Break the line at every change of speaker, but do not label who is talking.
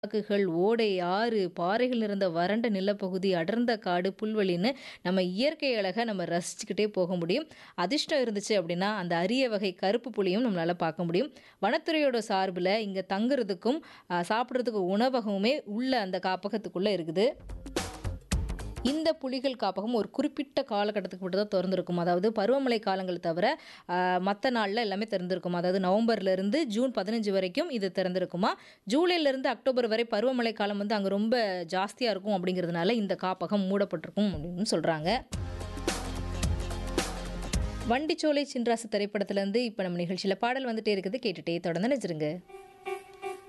காக்குகள், ஓடை, ஆறு, பாறைகள் நிறைந்த வறண்ட நிலப்பகுதி, அடர்ந்த காடு, புல்வெளின்னு நம்ம இயற்கை அழக நம்ம ரசிச்சுக்கிட்டே போக முடியும். அதிர்ஷ்டம் இருந்துச்சு அப்படின்னா, அந்த அரிய வகை கருப்பு புலியும் நம்மளால பார்க்க முடியும். வனத்துறையோட சார்புல இங்க தங்குறதுக்கும், அ சாப்பிடுறதுக்கு உணவகமுமே உள்ள அந்த காப்பகத்துக்குள்ள இருக்குது. இந்த புலிகள் காப்பகம் ஒரு குறிப்பிட்ட காலகட்டத்துக்கு மட்டும் தான் தொறந்திருக்கும். அதாவது பருவமழை காலங்கள் தவிர, அ மத்த நாள்ல எல்லாமே திறந்திருக்கும். அதாவது நவம்பர்லேருந்து ஜூன் 15 வரைக்கும் இது திறந்திருக்குமாம். ஜூலைலேருந்து அக்டோபர் வரை பருவமழை காலம் வந்து அங்க ரொம்ப ஜாஸ்தியா இருக்கும் அப்படிங்கிறதுனால, இந்த காப்பகம் மூடப்பட்டிருக்கும் அப்படின்னு சொல்றாங்க. வண்டிச்சோலை சின்ராசு திரைப்படத்துலேருந்து இப்ப நம்ம நிகழ்ச்சியில பாடல் வந்துட்டே இருக்குது. கேட்டுட்டே தொடர்ந்து இணைஞ்சிருங்க.